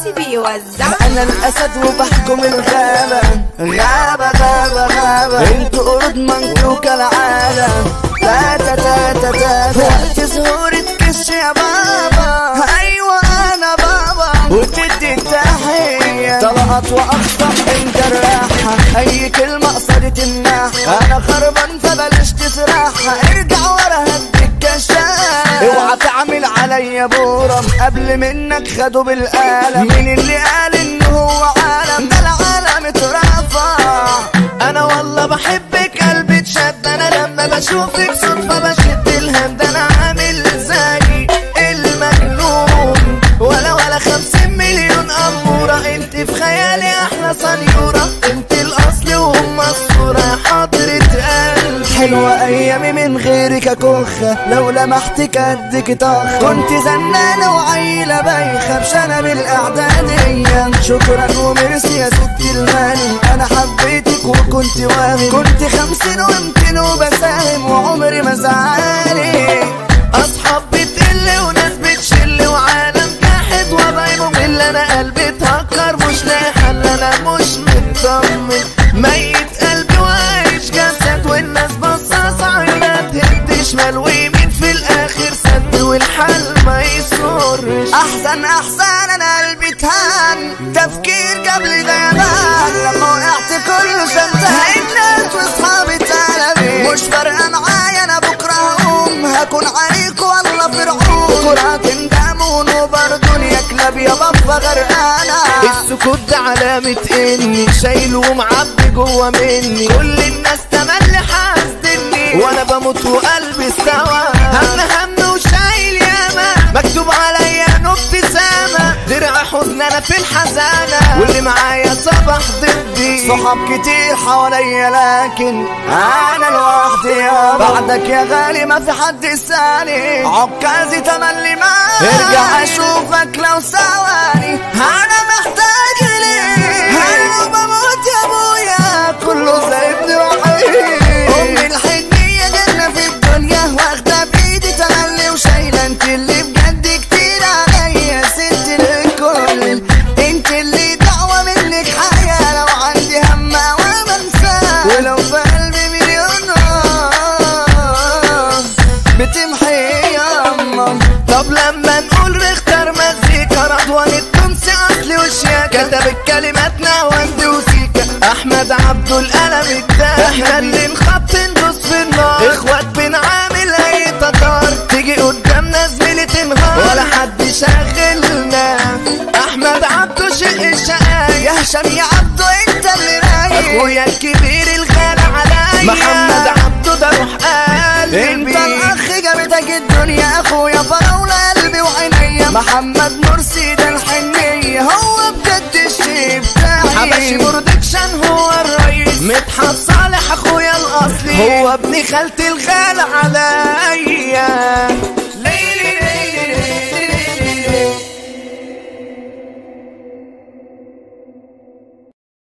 الليسي بيوزع انا الاسد وبحكم الغابة غابة غابة غابة انتوا قرود منكو كالعادة تاتا تاتا تاتا وقت ظهوري تكش يا بابا ايوه انا بابا وتدي التحية طلقت واخطأ انت الراحة اي كلمة قصدت الناحية انا خربان فبلاش تسرحها ارجع ورا هديك كشاف اوعى تعمل عليا بورم قبل منك خدوا بالقلم مين اللي قال ان هو عالم ده العالم اترفع انا والله بحبك قلبي اتشد انا لما بشوفك صدفة بشد الهم ده انا عامل زي المجنون ولا ولا خمسين مليون امورة انت في خيالي احلى صنيورة انت الاصل وهم الصورة يا حضرة قلبي حلوة ايامي من غيرك يا كخة لو لمحتك اديك طخة كنت زنانة وعيلة بايخة بشنب الاعدادية شكرا وميرسي يا ست الماني انا حبيتك وكنت واهم كنت خمسين وامتين وبساهم وعمري ما زعلي اصحاب بتقل وناس بتشل وعالم جاحد وباي ممل انا قلبي اتهكر مش لاقي حل انا مش مطمن ميت قلبي وعايش جسد والناس بصاص عينات هد شمال ويمين في الاخر سد والحل ما يسرش احسن احسن انا قلبي اتهان تفكير قبل ديانان لما وقعت كله شمتان الناس واصحابي تعلمي مش فارقه معايا انا بكره هقوم هكون عليك والله فرعون كرة تندمون وبرضه يا كلاب يا بابا غرقانة السكوت ده علامة اني شايل ومعبي جوه مني كل الناس تملي حاسدني وانا بموت وقلبي استوى هم هم وشايل ياما مكتوب عليا ابتسامة درع حزن انا في الحزانة واللي معايا صبح ضدي صحاب كتير حواليا لكن انا لوحدي يا بعدك يا غالي ما في حد ثاني عكازي تملي معاك ارجع اشوفك لو ثواني انا محتاج ليك انا لو بموت يا ابويا كله سايبني وحيد امي الحنية جنة في الدنيا واخدة بايدي تملي وشايلة انت اللي بجد كتير عليا ست الكل انت اللي دعوة منك حياة لو عندي هم ومنساه ولو في قلبي مليون نار بتمحي ياما طب لما نقول نختار مزيكا رضوان التونسي اصلي وشياكة كتب الكلمات وندي وسيكا احمد عبده القلم التاني احنا اللي نخط ندوس في النار اخوات بنعامل اي تتار تيجي قدامنا زميلة تنهار ولا حد شاغلنا احمد عبده شق الشقايق يا هشام يا عبده انت اللي رايق اخويا الكبير الغالي عليا محمد عبده ده روح قلبي انت الاخ جابتك الدنيا اخويا فراولة قلبي وعينيا محمد مرسي ده الحنية هو بجد الشيء بتاعي حبشي برودكشن هو الرئيس مدحت صالح اخويا الاصلي هو ابن خالتي الغالي عليا